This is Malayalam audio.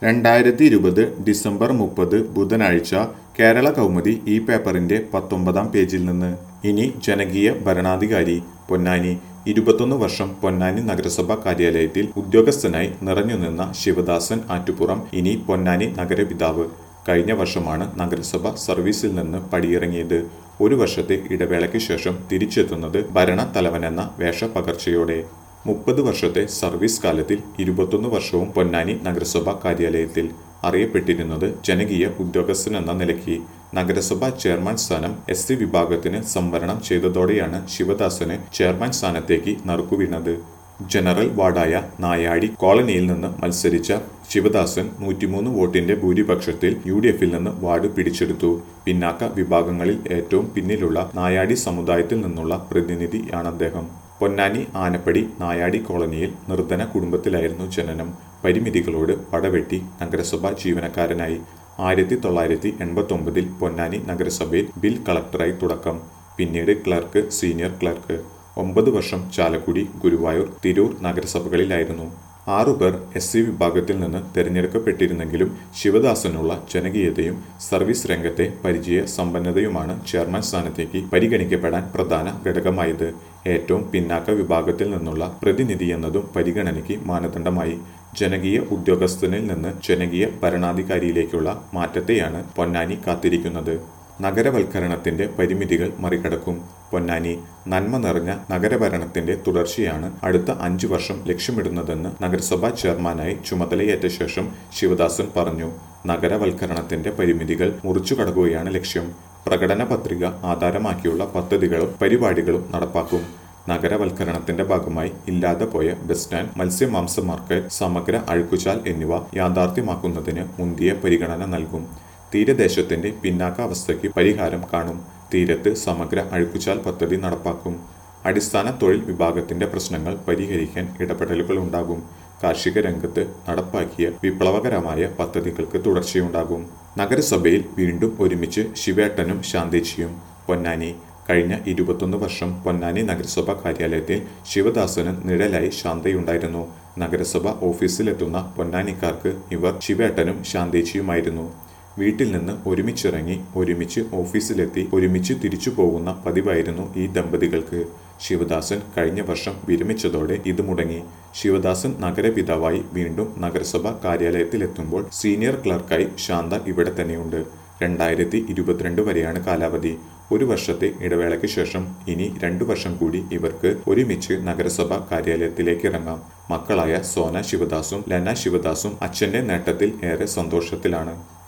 രണ്ടായിരത്തി ഇരുപത് ഡിസംബർ മുപ്പത് ബുധനാഴ്ച കേരള കൗമുദി ഈ പേപ്പറിന്റെ പത്തൊമ്പതാം പേജിൽ നിന്ന് ഇനി ജനകീയ ഭരണാധികാരി പൊന്നാനി ഇരുപത്തൊന്ന് വർഷം പൊന്നാനി നഗരസഭാ കാര്യാലയത്തിൽ ഉദ്യോഗസ്ഥനായി നിറഞ്ഞുനിന്ന ശിവദാസൻ ആറ്റുപുറം ഇനി പൊന്നാനി നഗരപിതാവ് കഴിഞ്ഞ വർഷമാണ് നഗരസഭ സർവീസിൽ നിന്ന് പടിയിറങ്ങിയത് ഒരു വർഷത്തെ ഇടവേളയ്ക്ക് ശേഷം തിരിച്ചെത്തുന്നത് ഭരണ തലവനെന്ന വേഷപകർച്ചയോടെ മുപ്പത് വർഷത്തെ സർവീസ് കാലത്തിൽ ഇരുപത്തൊന്ന് വർഷവും പൊന്നാനി നഗരസഭാ കാര്യാലയത്തിൽ അറിയപ്പെട്ടിരുന്നത് ജനകീയ ഉദ്യോഗസ്ഥനെന്ന നിലയ്ക്ക് നഗരസഭാ ചെയർമാൻ സ്ഥാനം എസ് സി വിഭാഗത്തിന് സംവരണം ചെയ്തതോടെയാണ് ശിവദാസന് ചെയർമാൻ സ്ഥാനത്തേക്ക് നറുക്കുവീണത് ജനറൽ വാർഡായ നായാടി കോളനിയിൽ നിന്ന് മത്സരിച്ച ശിവദാസൻ നൂറ്റിമൂന്ന് വോട്ടിന്റെ ഭൂരിപക്ഷത്തിൽ യു ഡി എഫിൽ നിന്ന് വാർഡ് പിടിച്ചെടുത്തു പിന്നാക്ക വിഭാഗങ്ങളിൽ ഏറ്റവും പിന്നിലുള്ള നായാടി സമുദായത്തിൽ നിന്നുള്ള പ്രതിനിധിയാണ് അദ്ദേഹം പൊന്നാനി ആനപ്പടി നായാടി കോളനിയിൽ നിർധന കുടുംബത്തിലായിരുന്നു ജനനം പരിമിതികളോട് പടവെട്ടി നഗരസഭാ ജീവനക്കാരനായി ആയിരത്തി തൊള്ളായിരത്തി എൺപത്തി ഒമ്പതിൽ പൊന്നാനി നഗരസഭയിൽ ബിൽ കളക്ടറായി തുടക്കം പിന്നീട് ക്ലർക്ക് സീനിയർ ക്ലർക്ക് ഒമ്പത് വർഷം ചാലക്കുടി ഗുരുവായൂർ തിരൂർ നഗരസഭകളിലായിരുന്നു ആറുപേർ എസ് സി വിഭാഗത്തിൽ നിന്ന് തിരഞ്ഞെടുക്കപ്പെട്ടിരുന്നെങ്കിലും ശിവദാസനുള്ള ജനകീയതയും സർവീസ് രംഗത്തെ പരിചയ സമ്പന്നതയുമാണ് ചെയർമാൻ സ്ഥാനത്തേക്ക് പരിഗണിക്കപ്പെടാൻ പ്രധാന ഘടകമായത് ഏറ്റവും പിന്നാക്ക വിഭാഗത്തിൽ നിന്നുള്ള പ്രതിനിധി എന്നതും പരിഗണനയ്ക്ക് മാനദണ്ഡമായി ജനകീയ ഉദ്യോഗസ്ഥനിൽ നിന്ന് ജനകീയ ഭരണാധികാരിയിലേക്കുള്ള മാറ്റത്തെയാണ് പൊന്നാനി കാത്തിരിക്കുന്നത് നഗരവൽക്കരണത്തിന്റെ പരിമിതികൾ മറികടക്കും പൊന്നാനി നന്മ നിറഞ്ഞ നഗരഭരണത്തിന്റെ തുടർച്ചയാണ് അടുത്ത അഞ്ചു വർഷം ലക്ഷ്യമിടുന്നതെന്ന് നഗരസഭാ ചെയർമാനായി ചുമതലയേറ്റ ശേഷം ശിവദാസൻ പറഞ്ഞു നഗരവൽക്കരണത്തിന്റെ പരിമിതികൾ മുറിച്ചു കടക്കുകയാണ് ലക്ഷ്യം പ്രകടന പത്രിക ആധാരമാക്കിയുള്ള പദ്ധതികളും പരിപാടികളും നടപ്പാക്കും നഗരവൽക്കരണത്തിന്റെ ഭാഗമായി ഇല്ലാതെ പോയ ബസ് സ്റ്റാൻഡ് മത്സ്യമാംസ മാർക്കറ്റ് സമഗ്ര അഴുക്കുചാൽ എന്നിവ യാഥാർത്ഥ്യമാക്കുന്നതിന് മുന്തിയ പരിഗണന നൽകും തീരദേശത്തിന്റെ പിന്നാക്കാവസ്ഥയ്ക്ക് പരിഹാരം കാണും തീരത്ത് സമഗ്ര അഴുക്കുചാൽ പദ്ധതി നടപ്പാക്കും അടിസ്ഥാന തൊഴിൽ വിഭാഗത്തിന്റെ പ്രശ്നങ്ങൾ പരിഹരിക്കാൻ ഇടപെടലുകൾ ഉണ്ടാകും കാർഷിക രംഗത്ത് നടപ്പാക്കിയ വിപ്ലവകരമായ പദ്ധതികൾക്ക് തുടർച്ചയുണ്ടാകും നഗരസഭയിൽ വീണ്ടും ഒരുമിച്ച് ശിവേട്ടനും ശാന്തേച്ചിയും പൊന്നാനി കഴിഞ്ഞ ഇരുപത്തൊന്ന് വർഷം പൊന്നാനി നഗരസഭാ കാര്യാലയത്തിൽ ശിവദാസന് നിഴലായി ശാന്തയുണ്ടായിരുന്നു നഗരസഭ ഓഫീസിലെത്തുന്ന പൊന്നാനിക്കാർക്ക് ഇവർ ശിവേട്ടനും ശാന്തേച്ചിയുമായിരുന്നു വീട്ടിൽ നിന്ന് ഒരുമിച്ചിറങ്ങി ഒരുമിച്ച് ഓഫീസിലെത്തി ഒരുമിച്ച് തിരിച്ചു പോകുന്ന പതിവായിരുന്നു ഈ ദമ്പതികൾക്ക് ശിവദാസൻ കഴിഞ്ഞ വർഷം വിരമിച്ചതോടെ ഇത് മുടങ്ങി ശിവദാസൻ നഗരപിതാവായി വീണ്ടും നഗരസഭ കാര്യാലയത്തിലെത്തുമ്പോൾ സീനിയർ ക്ലർക്കായി ശാന്ത ഇവിടെ തന്നെയുണ്ട് രണ്ടായിരത്തി ഇരുപത്തിരണ്ട് വരെയാണ് കാലാവധി ഒരു വർഷത്തെ ഇടവേളയ്ക്ക് ശേഷം ഇനി രണ്ടു വർഷം കൂടി ഇവർക്ക് ഒരുമിച്ച് നഗരസഭ കാര്യാലയത്തിലേക്ക് ഇറങ്ങാം മക്കളായ സോന ശിവദാസും ലന ശിവദാസും അച്ഛന്റെ നേട്ടത്തിൽ ഏറെ സന്തോഷത്തിലാണ്